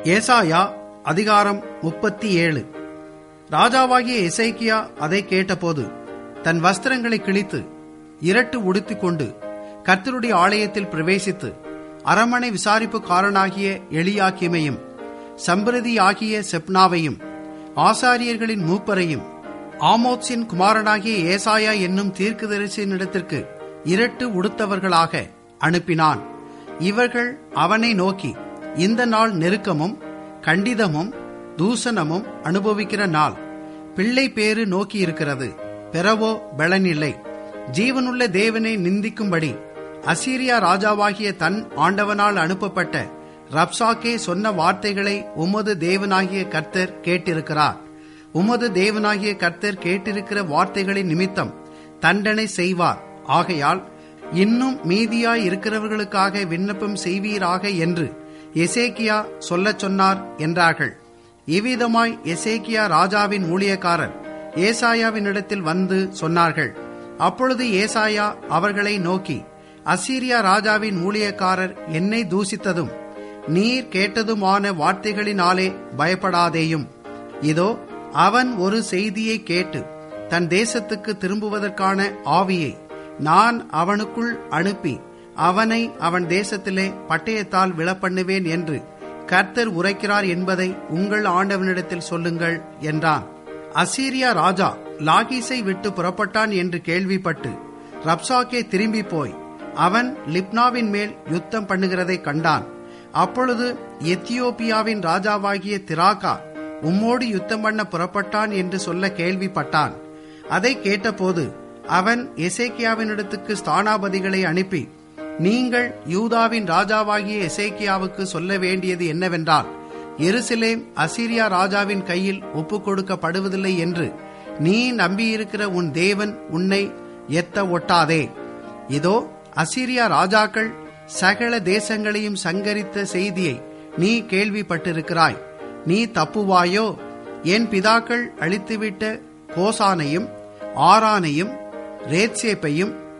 ஏசாயா அதிகாரம் முப்பத்தி ஏழு ராஜாவாகிய எசேக்கியா அதை கேட்டபோது தன் வஸ்திரங்களை கிழித்து இரட்டு உடுத்திக் கொண்டு கர்த்தருடைய ஆலயத்தில் பிரவேசித்து அரமனை விசாரிப்புக்காரனாகிய எளியாக்கிமையும் சம்பிரதியாகிய செப்னாவையும் ஆசாரியர்களின் மூப்பரையும் ஆமோத்ஸின் குமாரனாகிய ஏசாயா என்னும் தீர்க்கதரிசியினிடத்திற்கு இரட்டு உடுத்தவர்களாக அனுப்பினான் இவர்கள் அவனை நோக்கி இந்த நாள் நெருக்கமும் கண்டிதமும் தூசணமும் அனுபவிக்கிற நாள் பிள்ளை பேறு நோக்கி இருக்கிறது பெறவோ பலனில்லை ஜீவனுள்ள தேவனை நிந்திக்கும்படி அசீரியா ராஜாவாகிய தன் ஆண்டவனால் அனுப்பப்பட்ட ரப்சாக்கே சொன்ன வார்த்தைகளை உமது தேவனாகிய கர்த்தர் கேட்டிருக்கிறார் உமது தேவனாகிய கர்த்தர் கேட்டிருக்கிற வார்த்தைகளின் நிமித்தம் தண்டனை செய்வார் ஆகையால் இன்னும் மீதியாய் இருக்கிறவர்களுக்காக விண்ணப்பம் செய்வீராக என்று எசேக்கியா சொல்லச் சொன்னார் என்றார்கள் இவ்விதமாய் எசேக்கியா ராஜாவின் ஊழியக்காரர் ஏசாயாவினிடத்தில் வந்து சொன்னார்கள் அப்பொழுது ஏசாயா அவர்களை நோக்கி அசீரியா ராஜாவின் ஊழியக்காரர் என்னை தூசித்ததும் நீர் கேட்டதுமான வார்த்தைகளினாலே பயப்படாதேயும் இதோ அவன் ஒரு செய்தியை கேட்டு தன் தேசத்துக்கு திரும்புவதற்கான ஆவியை நான் அவனுக்குள் அனுப்பி அவனை அவன் தேசத்திலே பட்டயத்தால் விழப்பண்ணுவேன் என்று கர்த்தர் உரைக்கிறார் என்பதை உங்கள் ஆண்டவனிடத்தில் சொல்லுங்கள் என்றான் அசீரியா ராஜா லாகீஸை விட்டு புறப்பட்டான் என்று கேள்விப்பட்டு ரப்சாக்கே திரும்பி போய் அவன் லிப்னாவின் மேல் யுத்தம் பண்ணுகிறதை கண்டான் அப்பொழுது எத்தியோப்பியாவின் ராஜாவாகிய திராகா உம்மோடு யுத்தம் பண்ண புறப்பட்டான் என்று சொல்ல கேள்விப்பட்டான் அதை கேட்டபோது அவன் எசேக்கியாவினிடத்துக்கு ஸ்தானாபதிகளை அனுப்பி நீங்கள் யூதாவின் ராஜாவாகிய எசேக்கியாவுக்கு சொல்ல வேண்டியது என்னவென்றால் எருசலேம் அசீரியா ராஜாவின் கையில் ஒப்புக் கொடுக்கப்படுவதில்லை என்று நீ நம்பியிருக்கிற உன் தேவன் உன்னை எத்த ஒட்டாதே இதோ அசீரியா ராஜாக்கள் சகல தேசங்களையும் சங்கரித்த செய்தியை நீ கேள்விப்பட்டிருக்கிறாய் நீ தப்புவாயோ என் பிதாக்கள் அழித்துவிட்ட கோசானையும் ஆரானையும் ரேத்சேப்பையும்